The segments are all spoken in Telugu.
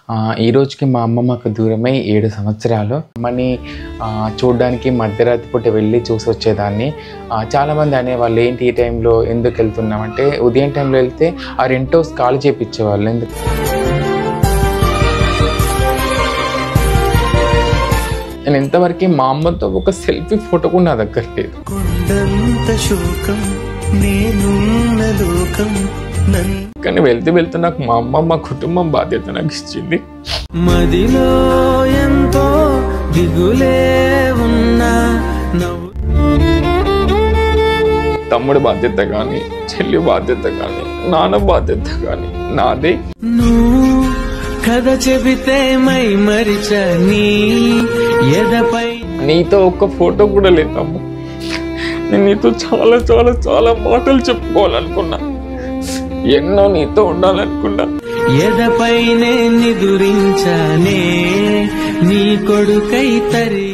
ఆ, ఈ రోజుకి మా అమ్మ మాకు దూరమై ఏడు సంవత్సరాలు అమ్మని ఆ, చూడడానికి మధ్యరాత్రి పూట వెళ్ళి చూసి వచ్చేదాన్ని ఆ, చాలామంది అనేవాళ్ళు ఏంటి ఈ టైంలో ఎందుకు వెళ్తున్నాం అంటే ఉదయం టైంలో వెళ్తే ఆ రెంట్ హౌస్ ఖాళీ చేయించేవాళ్ళు ఎందుకు నేను ఎంతవరకు మా అమ్మతో ఒక సెల్ఫీ ఫోటో కూడా నా దగ్గర లేదు కొండంత శోకం నేనున్న లోకం నన్ను కానీ వెళ్తూ వెళ్తూ నాకు మా అమ్మ మా కుటుంబం బాధ్యత నాకు ఇచ్చింది మదిలో ఎంతో దిగులే ఉన్నా నవ్వు తమ్ముడు బాధ్యత కానీ చెల్లి బాధ్యత కానీ నాన్న బాధ్యత కానీ నాదే నువ్వు కథ చెబితే మై మరిచ నీ ఎదపై నీతో ఒక్క ఫోటో కూడా లేదమ్మ నేను నీతో చాలా చాలా చాలా మాటలు చెప్పుకోవాలనుకున్నా ఎన్నో నీతో ఉండాలనుకున్నా ఎదపైనే నిదురించనే నీ కొడుకై తరి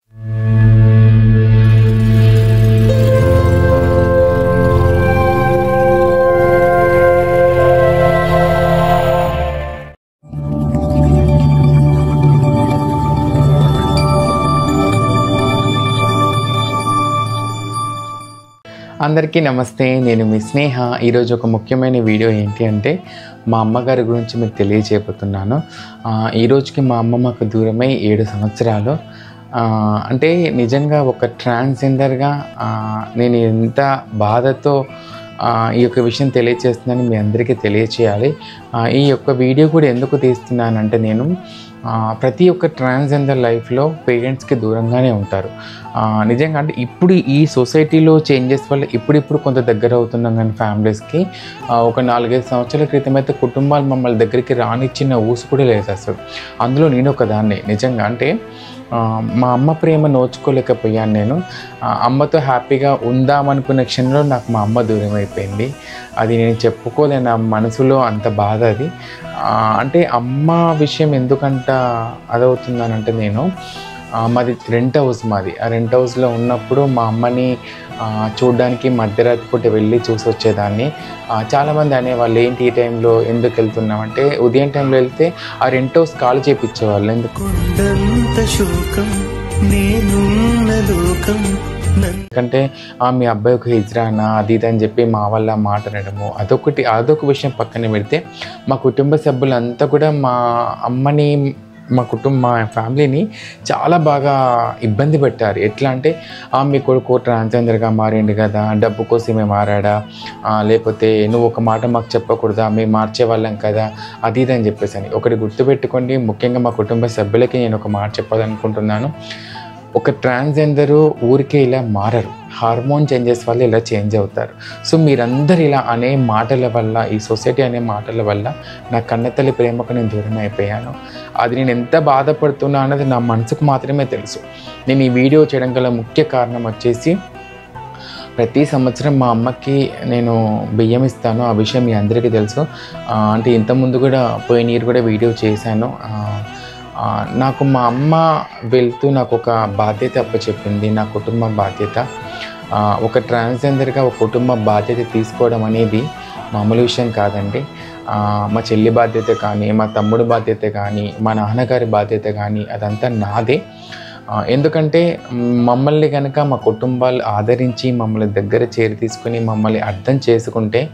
అందరికీ నమస్తే నేను మీ స్నేహ ఈరోజు ఒక ముఖ్యమైన వీడియో ఏంటి అంటే మా అమ్మగారి గురించి మీకు తెలియజేయబోతున్నాను ఆ, ఈ రోజుకి మా అమ్మ మాకు దూరమై ఏడు సంవత్సరాలు ఆ, అంటే నిజంగా ఒక ట్రాన్స్జెండర్గా నేను ఎంత బాధతో ఆ, ఈ యొక్క విషయం తెలియజేస్తున్నాను మీ అందరికీ తెలియచేయాలి ఆ, ఈ యొక్క వీడియో కూడా ఎందుకు తీస్తున్నానంటే నేను ఆ, ప్రతి ఒక్క ట్రాన్స్జెండర్ లైఫ్లో పేరెంట్స్కి దూరంగానే ఉంటారు ఆ, నిజంగా అంటే ఇప్పుడు ఈ సొసైటీలో చేంజెస్ వల్ల ఇప్పుడిప్పుడు కొంత దగ్గర అవుతున్నాం కానీ ఫ్యామిలీస్కి ఆ, ఒక నాలుగైదు సంవత్సరాల క్రితం అయితే కుటుంబాలు మమ్మల్ని దగ్గరికి రానిచ్చిన ఊసు కూడా లేదు అసలు అందులో నేను ఒక దాన్ని నిజంగా అంటే ఆ, మా అమ్మ ప్రేమ నోచుకోలేకపోయాను నేను ఆ, అమ్మతో హ్యాపీగా ఉందామనుకున్న క్షణంలో నాకు మా అమ్మ దూరం అయిపోయింది అది నేను చెప్పుకోలేను నా మనసులో అంత బాధ అది ఆ, అంటే అమ్మ విషయం ఎందుకంట అదవుతుందనంటే నేను ఆ, మాది రెంట్ హౌస్ మాది ఆ రెంట్ హౌస్లో ఉన్నప్పుడు మా అమ్మని ఆ, చూడడానికి మధ్యరాత్రి పూట వెళ్ళి చూసి వచ్చేదాన్ని ఆ, చాలామంది అనేవాళ్ళు ఏంటి ఈ టైంలో ఎందుకు వెళ్తున్నాం అంటే ఉదయం టైంలో వెళ్తే ఆ రెంట్ హౌస్ ఖాళీ చేయించేవాళ్ళు ఎందుకు కొండంత శోకం నేనున్న లోకం నన్ను ఎందుకంటే ఆ, మీ అబ్బాయి ఒక హిజ్రానా అది ఇది అని చెప్పి మా వాళ్ళ మాట అనడము అదొకటి అదొక విషయం పక్కన పెడితే మా కుటుంబ సభ్యులంతా కూడా మా అమ్మని మా కుటుంబ మా ఫ్యామిలీని చాలా బాగా ఇబ్బంది పెట్టారు ఎట్లా అంటే "ఆ, మీ కొడుకు ట్రాన్స్జెండర్గా మారిండు కదా డబ్బు కోసమే మారాడా ఆ, లేకపోతే నువ్వు ఒక మాట మాకు చెప్పకూడదా మేము మార్చే వాళ్ళం కదా అది ఇది అని చెప్పేసి అని ఒకటి గుర్తుపెట్టుకోండి ముఖ్యంగా మా కుటుంబ సభ్యులకి నేను ఒక మాట చెప్పాలనుకుంటున్నాను ఒక ట్రాన్స్జెండరు ఊరికే ఇలా మారరు హార్మోన్ చేంజెస్ వల్ల ఇలా చేంజ్ అవుతారు సో మీరందరూ ఇలా అనే మాటల వల్ల ఈ సొసైటీ అనే మాటల వల్ల నా కన్నతల్లి ప్రేమకు నేను దూరం అయిపోయాను అది నేను ఎంత బాధపడుతున్నా అన్నది నా మనసుకు మాత్రమే తెలుసు నేను ఈ వీడియో చేయడం గల ముఖ్య కారణం వచ్చేసి ప్రతి సంవత్సరం మా అమ్మకి నేను బియ్యం ఇస్తాను ఆ విషయం మీ అందరికీ తెలుసు ఆ, అంటే ఇంతకుముందు కూడా పోయిన ఇయర్ కూడా వీడియో చేశాను ఆ, ఆ, నాకు మా అమ్మ వెళ్తూ నాకు ఒక బాధ్యత అప్పచెప్పింది నా కుటుంబ బాధ్యత ఆ, ఒక ట్రాన్స్జెండర్గా ఒక కుటుంబ బాధ్యత తీసుకోవడం అనేది మామూలు విషయం కాదండి ఆ, మా చెల్లి బాధ్యత కానీ మా తమ్ముడు బాధ్యత కానీ మా నాన్నగారి బాధ్యత కానీ అదంతా నాదే ఆ, ఎందుకంటే మమ్మల్ని కనుక మా కుటుంబాలు ఆదరించి మమ్మల్ని దగ్గర చేరి తీసుకుని మమ్మల్ని అర్థం చేసుకుంటే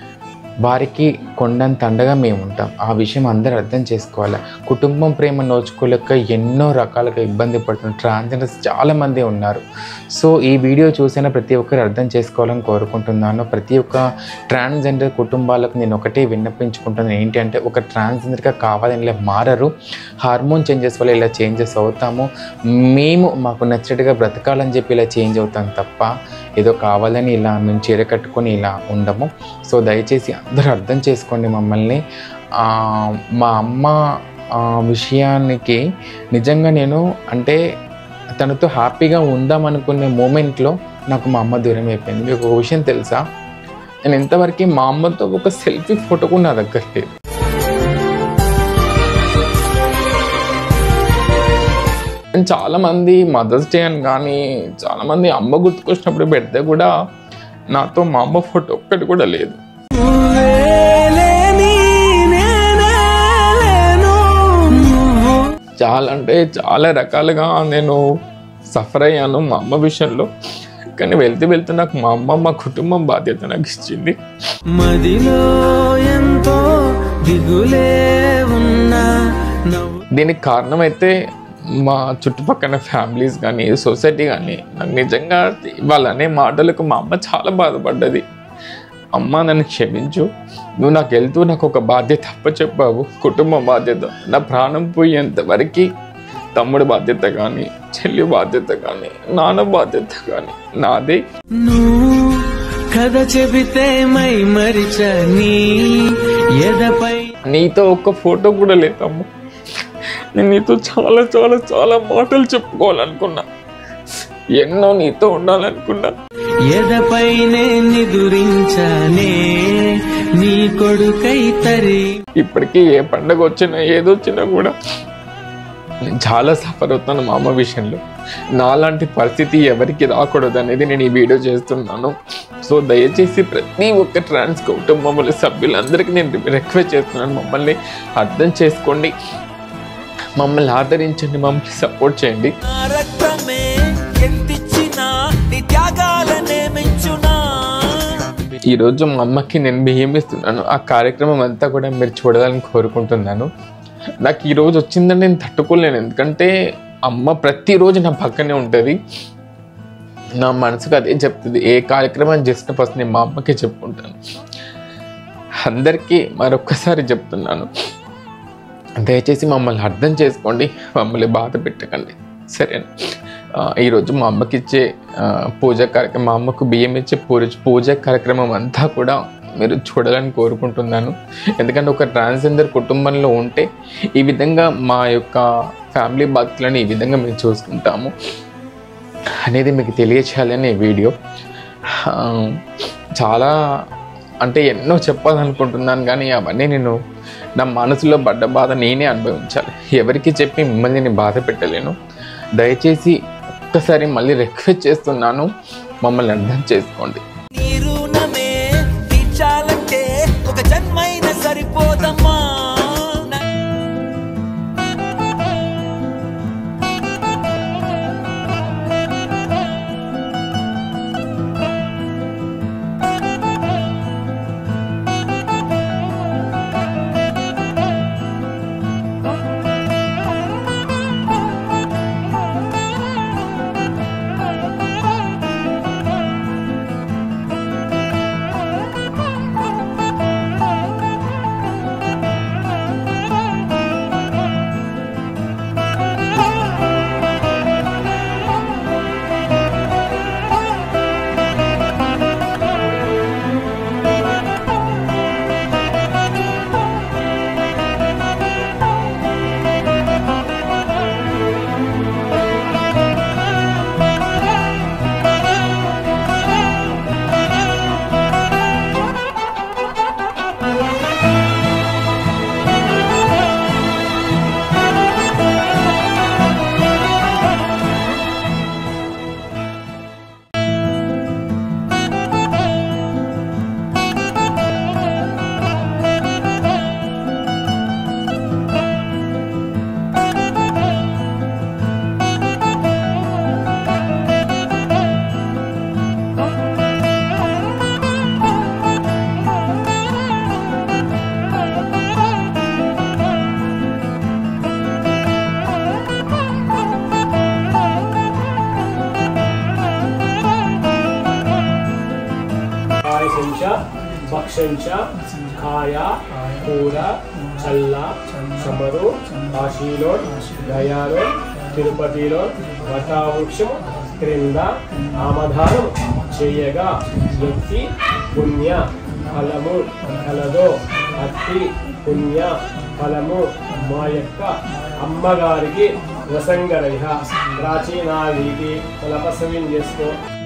వారికి కొండంత అండగా మేము ఉంటాం ఆ విషయం అందరూ అర్థం చేసుకోవాలి కుటుంబం ప్రేమ నోచుకోలేక ఎన్నో రకాలుగా ఇబ్బంది పడుతున్న ట్రాన్స్జెండర్స్ చాలామంది ఉన్నారు సో ఈ వీడియో చూసిన ప్రతి ఒక్కరు అర్థం చేసుకోవాలని కోరుకుంటున్నాను ప్రతి ఒక్క ట్రాన్స్జెండర్ కుటుంబాలకు నేను ఒకటే విన్నపించుకుంటున్నాను ఏంటి అంటే ఒక ట్రాన్స్జెండర్గా కావాలని ఇలా మారరు హార్మోన్ చేంజెస్ వల్ల ఇలా చేంజెస్ అవుతాము మేము మాకు నచ్చినట్టుగా బ్రతకాలని చెప్పి ఇలా చేంజ్ అవుతాం తప్ప ఏదో కావాలని ఇలా మేము చీర కట్టుకొని ఇలా ఉండము సో దయచేసి అందరూ అర్థం చేసుకోండి మమ్మల్ని ఆ, మా అమ్మ ఆ, విషయానికి నిజంగా నేను అంటే తనతో హ్యాపీగా ఉందాం అనుకునే మూమెంట్లో నాకు మా అమ్మ దూరం అయిపోయింది మీకు ఒక విషయం తెలుసా నేను ఎంతవరకు మా అమ్మతో ఒక సెల్ఫీ ఫోటో కూడా నా దగ్గర లేదు And చాలా మంది మదర్స్ డే అని కానీ చాలా మంది అమ్మ గుర్తుకొచ్చినప్పుడు పెడితే కూడా నాతో మా అమ్మ ఫోటో ఒక్కటి కూడా లేదు నువ్వే లేని నేనే లేను చాలా అంటే చాలా రకాలుగా నేను సఫర్ అయ్యాను మా అమ్మ విషయంలో కానీ వెళ్తూ వెళ్తూ నాకు మా అమ్మ మా కుటుంబం బాధ్యత నాకు ఇచ్చింది మదిలో ఎంతో దిగులే ఉన్నా నవ్వు దీనికి కారణం అయితే మా చుట్టుపక్కల ఫ్యామిలీస్ కానీ సొసైటీ కానీ నాకు నిజంగా వాళ్ళనే మాటలకు మా అమ్మ చాలా బాధపడ్డది అమ్మ నన్ను క్షమించు నువ్వు నాకు వెళ్తూ నాకు ఒక బాధ్యత అప్ప చెప్పావు కుటుంబ బాధ్యత నా ప్రాణం పోయేంత వరకు తమ్ముడు బాధ్యత కానీ చెల్లి బాధ్యత కానీ నాన్న బాధ్యత కానీ నాదే నువ్వు కథ చెబితే మై మరిచ నీ ఎదపై నీతో ఒక్క ఫోటో కూడా లేదమ్మ నేను నీతో చాలా చాలా చాలా మాటలు చెప్పుకోవాలనుకున్నా ఎన్నో నీతో ఉండాలనుకున్నా ఎదపైనే నిదురించానే నీ కొడుకై తరి ఇప్పటికీ ఏ పండగ వచ్చినా ఏదొచ్చినా కూడా నేను చాలా సఫర్ అవుతాను మా అమ్మ విషయంలో నాలాంటి పరిస్థితి ఎవరికి రాకూడదు అనేది నేను ఈ వీడియో చేస్తున్నాను సో దయచేసి ప్రతి ఒక్క ట్రాన్స్ కుటుంబంలో సభ్యులందరికీ నేను రిక్వెస్ట్ చేస్తున్నాను మమ్మల్ని అర్థం చేసుకోండి మమ్మల్ని ఆదరించండి మమ్మల్ని సపోర్ట్ చేయండి నా రక్తమే ఎంతిచ్చినా నీ త్యాగాలనే మెంచునా ఈరోజు మా అమ్మకి నేను బియ్యం ఇస్తున్నాను ఆ కార్యక్రమం అంతా కూడా మీరు చూడాలని కోరుకుంటున్నాను నాకు ఈ రోజు వచ్చిందని నేను తట్టుకోలేను ఎందుకంటే అమ్మ ప్రతిరోజు నా పక్కనే ఉంటుంది నా మనసుకు అదే చెప్తుంది ఏ కార్యక్రమం చేసిన ఫస్ట్ నేను మా అమ్మకి చెప్పుకుంటాను అందరికీ మరొక్కసారి చెప్తున్నాను దయచేసి మమ్మల్ని అర్థం చేసుకోండి మమ్మల్ని బాధ పెట్టకండి సరేనా ఆ, ఈరోజు మా అమ్మకి ఇచ్చే ఆ, పూజ కార్యక్రమం మా అమ్మకు బియ్యం ఇచ్చే పూజ పూజ కార్యక్రమం అంతా కూడా మీరు చూడాలని కోరుకుంటున్నాను ఎందుకంటే ఒక ట్రాన్స్జెండర్ కుటుంబంలో ఉంటే ఈ విధంగా మా యొక్క ఫ్యామిలీ బాధ్యతలను ఈ విధంగా మేము చూసుకుంటాము అనేది మీకు తెలియచేయాలని ఈ వీడియో ఆ, చాలా అంటే ఎన్నో చెప్పాలనుకుంటున్నాను కానీ అవన్నీ నేను నా మనసులో పడ్డ బాధ నేనే అనుభవించాలి ఎవరికి చెప్పి మిమ్మల్ని నేను బాధ పెట్టలేను దయచేసి ఒక్కసారి మళ్ళీ రిక్వెస్ట్ చేస్తున్నాను మమ్మల్ని అర్థం చేసుకోండి నీ రుణమే తీర్చాలంటే ఒక జన్మైన సరిపోదమ్మా నా- పాయసంచ భక్షంచ కాయ కూర చల్ల సమరు కాశీలో గయాలో తిరుపతిలో వటావృక్షం క్రింద ఆమధానం చేయగా వ్యక్తి పుణ్య ఫలము కలదో అతి పుణ్య ఫలము మా యొక్క అమ్మగారికి వసంగరయ్య ప్రాచీన వీధి తలపసవిన్ చేసుకో